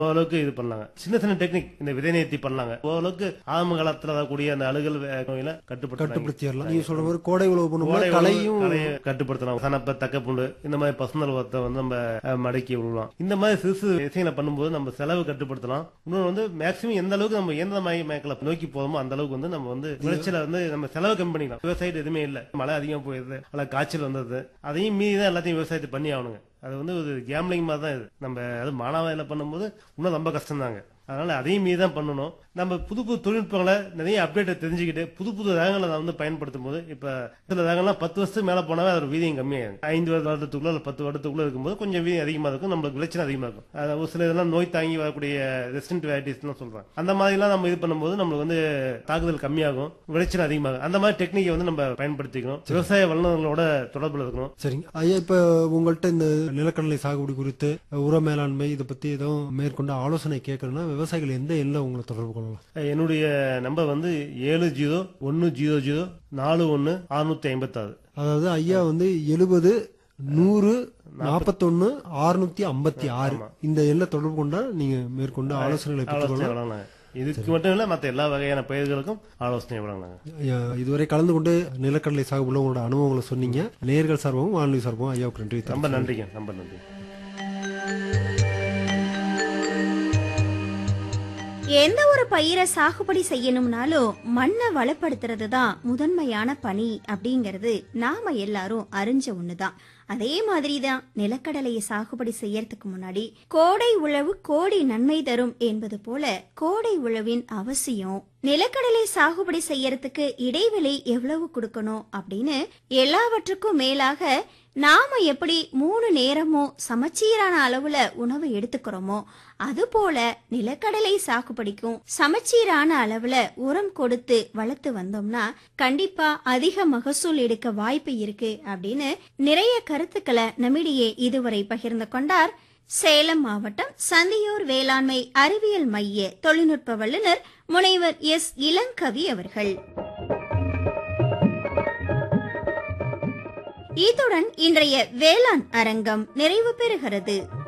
ஓரளவுக்கு இது பண்ணலாங்க சின்ன சின்ன டெக்னிக் இந்த விதை நேர்த்தி பண்ணலாங்க ஓரளவுக்கு ஆரம்ப காலத்துல வரக்கூடிய அந்த அழுகல் வே- நோயில கட்டுப்படுத்தலாம் கட்டுப்படுத்திடலாம் நீங்க சொல்ற மாதிரி கோடை உழவு பண்ணும்போது கோடை களையும் உழவு களையை கட்டுப்படுத்தலாம் சனப்ப தக்க புண்டு இந்த மாதிரி பசுந்தல் உரத்தை வந்து நம்ம அஹ், மடக்கி விடலாம் இந்த மாதிரி சிறு சிறு விஷயங்களை பண்ணும்போது நம்ம செலவு கட்டுப்படுத்தலாம் இன்னொன்று வந்து மேக்ஸிமம் எந்த அளவுக்கு நம்ம இயந்திர மய மேக்கலை நோக்கி போறோமோ அந்த அளவுக்கு வந்து நம்ம வந்து விளைச்சல வந்து நம்ம செலவு கம்மி பண்ணிக்கலாம் விவசாயிட்டு எதுவுமே இல்ல மழை அதிகமா போயிருது அல்ல காய்ச்சல் வந்தது அதையும் மீறி தான் எல்லாத்தையும் விவசாயத்தை பண்ணி ஆகணுங்க அது வந்து ஒரு கேம்லிங் மாதிரி தான் இது நம்ம அது மானாவாயில பண்ணும்போது இன்னும் ரொம்ப கஷ்டம் தாங்க அதனால அதையும் மீறி தான் பண்ணணும் நம்ம புது புது தொழில்நுட்பங்களை நிறைய அப்டேட்டை தெரிஞ்சுக்கிட்டு புது புது ரகங்களை நான் வந்து பயன்படுத்தும் போது இப்ப சில ரகங்கள்லாம் பத்து வருஷத்துக்கு மேல போனாவே அதோட வீதியம் கம்மியாகும் ஐந்து வருடத்துக்குள்ள இல்ல பத்து வருடத்துக்குள்ள இருக்கும்போது கொஞ்சம் வீதியம் அதிகமா இருக்கும் நம்மளுக்கு விளைச்சல் அதிகமா இருக்கும் அது ஒரு சில இதெல்லாம் நோய் தாங்கி வரக்கூடிய ரெசிடென்ட் வெரைட்டிஸ் சொல்றாங்க அந்த மாதிரி எல்லாம் நம்ம இது பண்ணும்போது நம்மளுக்கு வந்து தாக்குதல் கம்மியாகும் விளைச்சல் அதிகமாகும் அந்த மாதிரி டெக்னிக்கை வந்து நம்ம பயன்படுத்திக்கணும் விவசாய வல்லுநர்களோட தொடர்புல இருக்கணும் சரிங்க ஐயா இப்ப உங்கள்ட்ட இந்த நிலக்கடலை சாகுபடி குறித்து உர மேலாண்மை இதை பத்தி எதுவும் மேற்கொண்டு ஆலோசனை கேட்கணும்னா விவசாயிகள் எந்த எண்ணில் உங்களை தொடர்பு கொள்ளலாம் என்னுடைய நம்பர் வந்து ஏழு ஜீரோ ஒன்னு ஜீரோ ஜீரோ நாலு ஒன்னு அறுநூத்தி ஐம்பத்தாறு அதாவது ஐயா வந்து எழுபது நூறு நாற்பத்தொன்னு அறுநூத்தி ஐம்பத்தி ஆறு இந்த எல்லை தொடர்பு கொண்டா நீங்க மேற்கொண்டு ஆலோசனைகளை ஆலோசனை பெற்றுக்கொள்ளலாம் வழங்கினாங்க இதுக்கு மட்டும் இல்ல மத்த எல்லா வகையான பயிர்களுக்கும் ஆலோசனை வழங்கினாங்க ஐயா, இதுவரை கலந்து கொண்டு நிலக்கடலை சாகுபடியில் உங்களோட அனுபவங்களை சொன்னீங்க நேர்கள் சார்பாகவும் வானொலி சார்பாகவும் ஐயாவுக்கு நன்றி ரொம்ப நன்றிங்க ரொம்ப நன்றி எந்த ஒரு பயிரை சாகுபடி செய்யணும்னாலும் மண்ணை வளப்படுத்துறது தான் முதன்மையான பணி அப்படிங்கறது நாம எல்லாரும் அறிஞ்ச ஒண்ணுதான் அதே மாதிரி தான் நிலக்கடலையை சாகுபடி செய்யறதுக்கு முன்னாடி கோடை உழவு கோடி நன்மை தரும் என்பது போல கோடை உழவின் அவசியம் நிலக்கடலை சாகுபடி செய்யறதுக்கு இடைவெளி எவ்வளவு கொடுக்கணும் அப்படின்னு எல்லாவற்றுக்கும் மேலாக நாம எப்படி மூணு நேரமும் சமச்சீரான அளவுல உணவு எடுத்துக்கிறோமோ அதுபோல நிலக்கடலை சாகுபடிக்கும் சமச்சீரான அளவுல உரம் கொடுத்து வளர்த்து வந்தோம்னா கண்டிப்பா அதிக மகசூல் எடுக்க வாய்ப்பு இருக்கு அப்படின்னு நிறைய கருத்துக்களை நம்மிடையே இதுவரை பகிர்ந்து கொண்டார் சேலம் மாவட்டம் சந்தியூர் வேளாண்மை அறிவியல் மைய தொழில்நுட்ப வல்லுநர் முனைவர் எஸ் இளங்கவி அவர்கள் இத்துடன் இன்றைய வேளாண் அரங்கம் நிறைவு பெறுகிறது